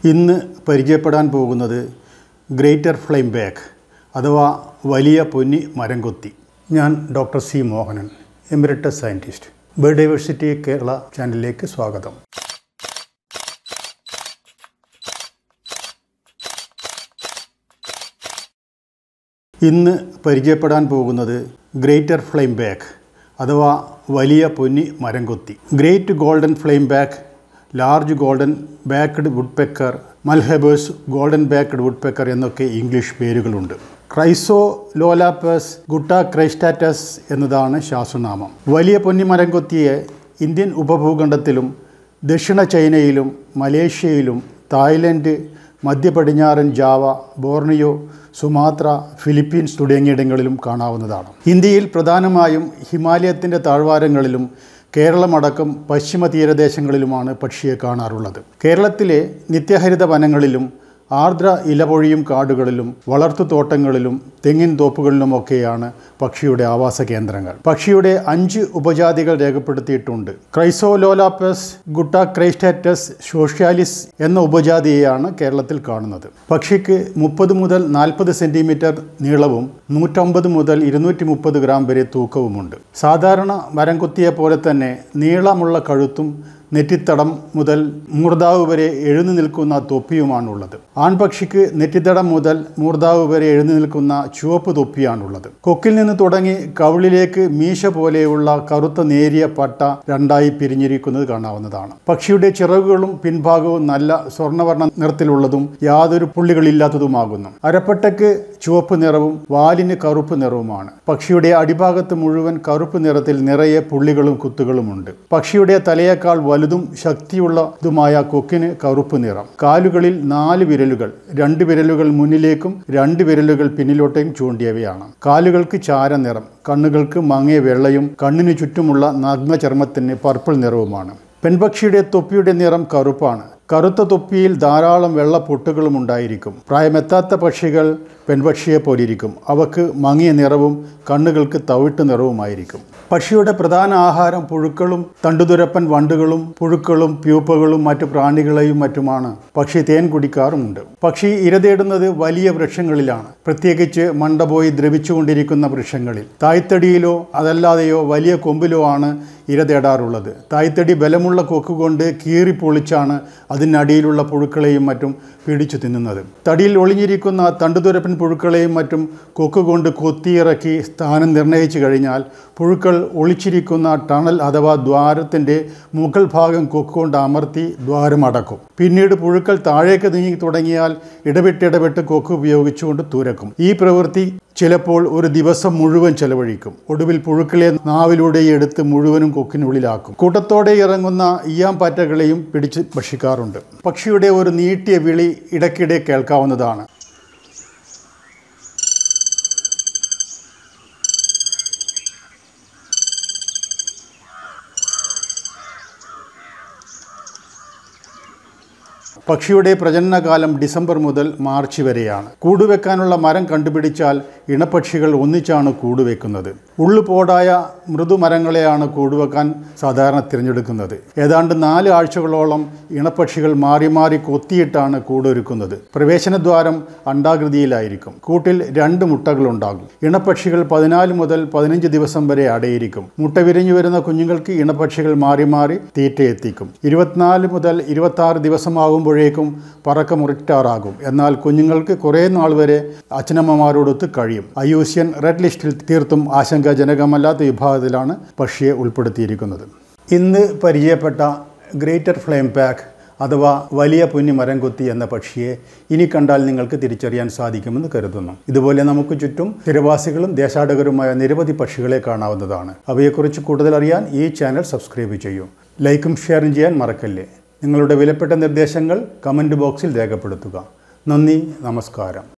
ഇന്ന് പരിചയപ്പെടാൻ പോകുന്നത് ഗ്രേറ്റർ ഫ്ലെയിം ബാക്ക് അഥവാ വലിയ പൊന്നി മരംകൊത്തി ഞാൻ doctor C Mohanan emeritus scientist biodiversity Kerala ചാനലിലേക്ക് സ്വാഗതം ഇന്ന് പരിചയപ്പെടാൻ പോകുന്നത് ഗ്രേറ്റർ ഫ്ലെയിം ബാക്ക് അഥവാ വലിയ പൊന്നി മരംകൊത്തി great golden flameback large golden backed woodpecker Malherbe's golden backed woodpecker എന്നൊക്കെ ഇംഗ്ലീഷ് പേരുകളുണ്ട് ക്രൈസോ ലോലാപ്പസ് ഗുട്ട ക്രൈസ്റ്റാറ്റസ് എന്നതാണ് ശാസ്ത്രനാമം വലിയ പൊന്നിമരം കൊത്തിയെ ഇന്ത്യൻ ഉപഭൂഖണ്ഡത്തിലും ദക്ഷിണ ചൈനയിലും മലേഷ്യയിലും തായ്ലൻഡ് മധ്യ പടിഞ്ഞാറൻ ജാവ ബോർണിയോ സുമാത്ര ഫിലിപ്പീൻസ് തുടങ്ങിയിടങ്ങളിലും കാണാവുന്നതാണ് ഇന്ത്യയിൽ പ്രധാനമായും ഹിമാലയത്തിൻ്റെ താഴ്വാരങ്ങളിലും കേരളമടക്കം പശ്ചിമ തീരദേശങ്ങളിലുമാണ് പക്ഷിയെ കാണാറുള്ളത് കേരളത്തിലെ നിത്യഹരിത വനങ്ങളിലും ആർദ്ര ഇലപൊഴിയും കാടുകളിലും വളർത്തുതോട്ടങ്ങളിലും തെങ്ങിൻ തോപ്പുകളിലുമൊക്കെയാണ് പക്ഷിയുടെ ആവാസ കേന്ദ്രങ്ങൾ പക്ഷിയുടെ അഞ്ച് ഉപജാതികൾ രേഖപ്പെടുത്തിയിട്ടുണ്ട് ക്രൈസോലോലാപ്പസ് ഗുട്ട ക്രൈസ്റ്റാറ്റസ് സോഷ്യാലിസ് എന്ന ഉപജാതിയെയാണ് കേരളത്തിൽ കാണുന്നത് പക്ഷിക്ക് മുപ്പത് മുതൽ നാൽപ്പത് സെൻറ്റിമീറ്റർ നീളവും നൂറ്റമ്പത് മുതൽ ഇരുന്നൂറ്റി മുപ്പത് ഗ്രാം വരെ തൂക്കവുമുണ്ട് സാധാരണ മരം കൊത്തിയെ പോലെ തന്നെ നീളമുള്ള കഴുത്തും നെറ്റിത്തടം മുതൽ മൂർദാവ് വരെ എഴുന്നു നിൽക്കുന്ന തൊപ്പിയുമാണുള്ളത് ആൺപക്ഷിക്ക് നെറ്റിത്തടം മുതൽ മൂർദാവ് വരെ എഴുന്നു നിൽക്കുന്ന ചുവപ്പ് തൊപ്പിയാണുള്ളത് കൊക്കിൽ നിന്ന് തുടങ്ങി കവിളിലേക്ക് മീശ പോലെയുള്ള കറുത്ത നേരിയ പട്ട രണ്ടായി പിരിഞ്ഞിരിക്കുന്നത് കാണാവുന്നതാണ് പക്ഷിയുടെ ചിറകുകളും പിൻഭാഗവും നല്ല സ്വർണ്ണവർണ്ണ നിറത്തിലുള്ളതും യാതൊരു പുള്ളികളില്ലാത്തതുമാകുന്നു അരപ്പട്ടയ്ക്ക് ചുവപ്പ് നിറവും വാലിന് കറുപ്പ് നിറവുമാണ് പക്ഷിയുടെ അടിഭാഗത്ത് മുഴുവൻ കറുപ്പ് നിറത്തിൽ നിറയെ പുള്ളികളും കുത്തുകളുമുണ്ട് പക്ഷിയുടെ തലയേക്കാൾ വലുതും ശക്തിയുള്ളതുമായ കൊക്കിന് കറുപ്പ് നിറം കാലുകളിൽ നാല് വിരലുകൾ രണ്ട് വിരലുകൾ മുന്നിലേക്കും രണ്ട് വിരലുകൾ പിന്നിലോട്ടേക്കും ചൂണ്ടിയവയാണ് കാലുകൾക്ക് ചാരനിറം കണ്ണുകൾക്ക് മങ്ങിയ വെള്ളയും കണ്ണിനു ചുറ്റുമുള്ള നഗ്ന ചർമ്മത്തിന് പർപ്പിൾ നിറവുമാണ് പെൺപക്ഷിയുടെ തൊപ്പിയുടെ നിറം കറുപ്പാണ് കറുത്ത തൊപ്പിയിൽ ധാരാളം വെള്ള പൊട്ടുകളും ഉണ്ടായിരിക്കും പ്രായമെത്താത്ത പക്ഷികൾ പെൺപക്ഷിയെ പോലിരിക്കും അവക്ക് മങ്ങിയ നിറവും കണ്ണുകൾക്ക് തവിട്ട് നിറവുമായിരിക്കും പക്ഷിയുടെ പ്രധാന ആഹാരം പുഴുക്കളും തണ്ടുതുരപ്പൻ വണ്ടുകളും പുഴുക്കളും പ്യൂപ്പകളും മറ്റു പ്രാണികളെയും മറ്റുമാണ് പക്ഷി തേൻ കുടിക്കാറുമുണ്ട് പക്ഷി ഇരതേടുന്നത് വലിയ വൃക്ഷങ്ങളിലാണ് പ്രത്യേകിച്ച് മണ്ട പോയി ദ്രവിച്ചുകൊണ്ടിരിക്കുന്ന വൃക്ഷങ്ങളിൽ തായ്തടിയിലോ അതല്ലാതെയോ വലിയ കൊമ്പിലോ ആണ് ഇര തേടാറുള്ളത് തായ്തടി ബലമുള്ള കൊക്കുകൊണ്ട് കീറി പൊളിച്ചാണ് അതിനടിയിലുള്ള പുഴുക്കളെയും മറ്റും പിടിച്ചു തിന്നുന്നത് തടിയിൽ ഒളിഞ്ഞിരിക്കുന്ന തണ്ടുതുരപ്പൻ പുഴുക്കളെയും മറ്റും കൊക്കുകൊണ്ട് കൊത്തിയിറക്കി സ്ഥാനം നിർണയിച്ചു കഴിഞ്ഞാൽ പുഴുക്കൾ ഒളിച്ചിരിക്കുന്ന ടണൽ അഥവാ ദ്വാരത്തിൻ്റെ മുകൾ ഭാഗം കൊക്കുകൊണ്ട് അമർത്തി ദ്വാരം അടക്കും പിന്നീട് പുഴുക്കൾ താഴേക്ക് നീങ്ങി തുടങ്ങിയാൽ ഇടവിട്ടിടവിട്ട് കൊക്ക് ഉപയോഗിച്ചുകൊണ്ട് തുരക്കും ഈ പ്രവൃത്തി ചിലപ്പോൾ ഒരു ദിവസം മുഴുവൻ ചെലവഴിക്കും ഒടുവിൽ പുഴുക്കളെ നാവിലൂടെ എടുത്ത് മുഴുവനും കൊക്കിനുള്ളിലാക്കും കൂട്ടത്തോടെ ഇറങ്ങുന്ന ഈയാമ്പാറ്റകളെയും പിടിച്ച് ഭക്ഷിക്കാറുണ്ട് പക്ഷിയുടെ ഒരു നീട്ടിയ വിളി ഇടയ്ക്കിടെ കേൾക്കാവുന്നതാണ് പക്ഷിയുടെ പ്രജനനകാലം ഡിസംബർ മുതൽ മാർച്ച് വരെയാണ് കൂടുവെക്കാനുള്ള മരം കണ്ടുപിടിച്ചാൽ ഇണപക്ഷികൾ ഒന്നിച്ചാണ് കൂടുവെക്കുന്നത് ഉള്ളുപോടായ മൃദുമരങ്ങളെയാണ് കൂടുവെക്കാൻ സാധാരണ തിരഞ്ഞെടുക്കുന്നത് ഏതാണ്ട് നാല് ആഴ്ചകളോളം ഇണപക്ഷികൾ മാറി മാറി കൊത്തിയിട്ടാണ് കൂടൊരുക്കുന്നത് പ്രവേശനദ്വാരം അണ്ടാകൃതിയിലായിരിക്കും കൂട്ടിൽ രണ്ട് മുട്ടകളുണ്ടാകും ഇണപക്ഷികൾ പതിനാല് മുതൽ പതിനഞ്ച് ദിവസം വരെ അടയിരിക്കും മുട്ട വിരിഞ്ഞു വരുന്ന കുഞ്ഞുങ്ങൾക്ക് ഇണപക്ഷികൾ മാറി മാറി തീറ്റ എത്തിക്കും ഇരുപത്തിനാല് മുതൽ ഇരുപത്തി ആറ് ദിവസമാകുമ്പോഴേക്കും പറക്ക മുറിറ്റാറാകും എന്നാൽ കുഞ്ഞുങ്ങൾക്ക് കുറേ നാൾ വരെ അച്ഛനമ്മമാരോടൊത്ത് കഴിയും അയൂസ്യൻ റെഡ് ലിസ്റ്റിൽ തീർത്തും ആശങ്കാജനകമല്ലാത്ത വിഭാഗത്തിലാണ് പക്ഷിയെ ഉൾപ്പെടുത്തിയിരിക്കുന്നത് ഇന്ന് പരിചയപ്പെട്ട ഗ്രേറ്റർ ഫ്ലെയിം പാക്ക് അഥവാ വലിയ പൊന്നി മരം കൊത്തി എന്ന പക്ഷിയെ ഇനി കണ്ടാൽ നിങ്ങൾക്ക് തിരിച്ചറിയാൻ സാധിക്കുമെന്ന് കരുതുന്നു ഇതുപോലെ നമുക്ക് ചുറ്റും സ്ഥിരവാസികളും ദേശാടകരുമായ നിരവധി പക്ഷികളെ കാണാവുന്നതാണ് അവയെക്കുറിച്ച് കൂടുതൽ അറിയാൻ ഈ ചാനൽ സബ്സ്ക്രൈബ് ചെയ്യൂ ലൈക്കും ഷെയറും ചെയ്യാൻ മറക്കല്ലേ നിങ്ങളുടെ വിലപ്പെട്ട നിർദ്ദേശങ്ങൾ കമൻറ്റ് ബോക്സിൽ രേഖപ്പെടുത്തുക നന്ദി നമസ്കാരം